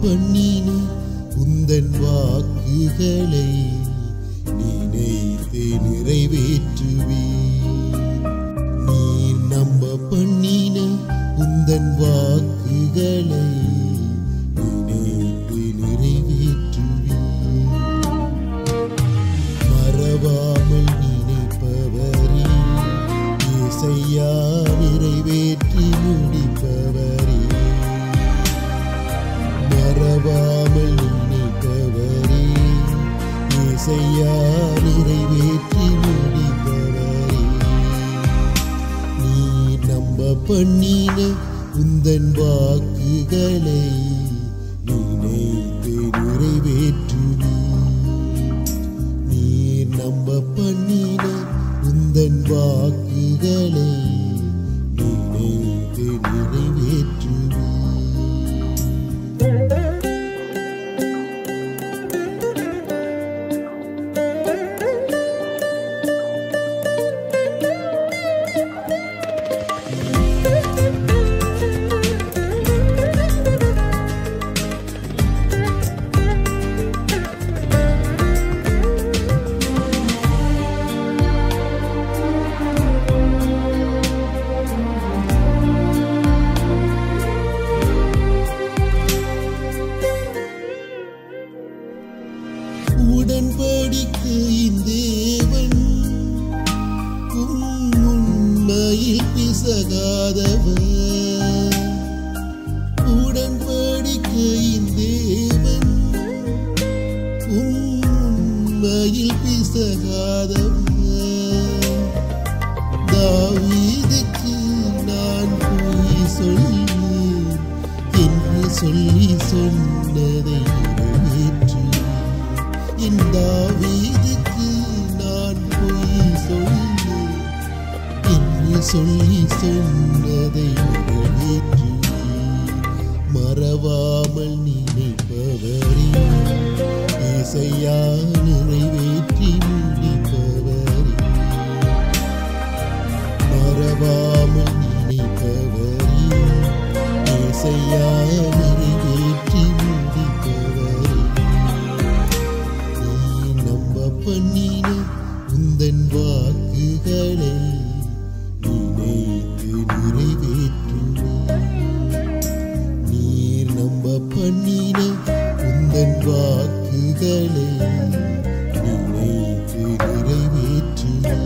பண்ணின உந்தன் வாக்குகளை நினைத்து நிறைவேற்றுவே நீர் நம்ப பண்ணின உந்தன் வாக்குகளை நினைத்து நிறைவேற்றுவே மறவாமல் நினைப்பவரே இசையா நிறைவேற்றி முடிப்பவரே மறவாமல் நினைப்பவரே இசையா நிறைவேற்றி முடிப்பவரே நீ நம்ப பண்ணின உந்தன் வாக்குகளை நினைத்து நிறைவேற்றுவே நீர் நம்ப பண்ணின உந்தன் வாக்குகளை நினைத்து நிறைவேற்றுவே உடன்படிக்கையின் தேவன் உம் உண்மையில் பிசகாதவர் உடன்படிக்கையின் தேவன் உம் உண்மையில் பிசகாதவர் தாவீதுக்கு நான் போய் சொல்வேன் என்று சொல்லி சொன்னதை நிறைவேற்று என் தாவீதுக்கு நான் போய் சொல்வேன் என்று சொல்லி சொன்னதை நிறைவேற்று மறவாமல் நினைப்பவரே இசையா நிறைவேற்றி முடிப்பவரே மறவாமல் நினைப்பவரே இசையா நிறைவேற்றி முடிப்பவரே நீ நம்ப பண்ணின உந்தன் வாக்குகளை நினைத்து நிறைவேற்றுவே நீர் நம்ப பண்ணின உந்தன் வாக்குகளை நினைத்து நிறைவேற்றுவே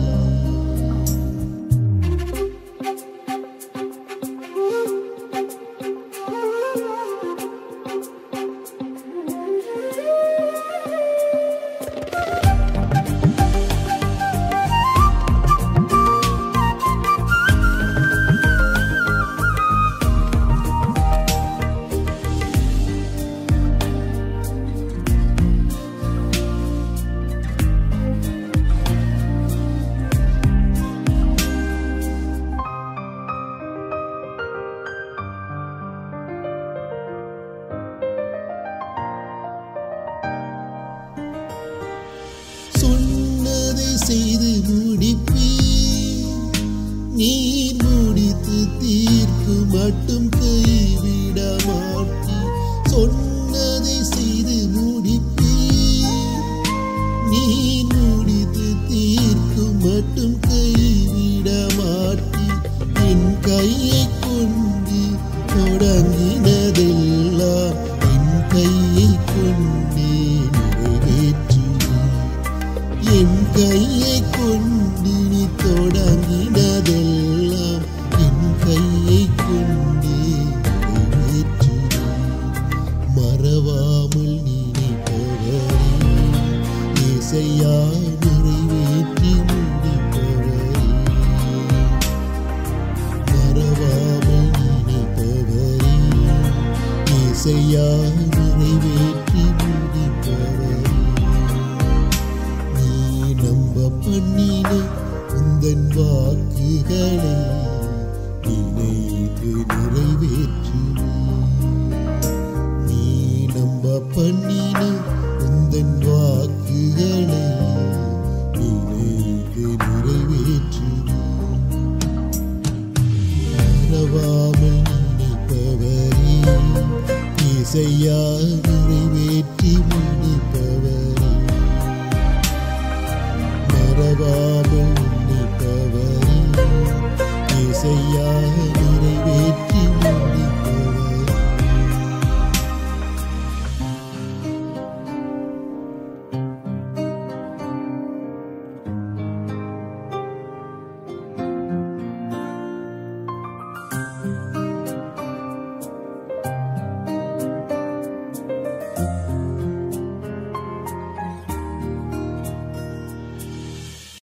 சொன்னதை செய்து முடிப்பேன் நீர் முடித்து தீர்ப்பு மட்டும் கைவிட மாட்டேன் சொன்னதை செய்து முடிப்பேன் நீர் முடித்து தீர்ப்பு மட்டும் கைவிட மாட்டேன் என் கையை கொண்டு தொடங்கினதெல்லாம் என் கையை கொண்டே நிறைவேற்றுவேன் என் கையை கொண்டு நீ தொடங்கினதெல்லாம் என் கையை கொண்டே நிறைவேற்றுவேன் மறவாமல் நினைப்பவரே இசையா நிறைவேற்றி முடிப்பவரே மறவாமல் நினைப்பவரே இசையா நிறைவேற்றி முடிப்பவரே நீ நம்ப பண்ணின உந்தன் வாக்குகளை நினைத்து நிறைவேற்றுவே நீ நம்ப பண்ணின உந்தன் வாக்குகளை நினைத்து நிறைவேற்றுவே மறவாமல் நினைப்பவரே இசையா நிறைவேற்றி முடிப்பவரே மறவாமல் நிற்பவரே இசையா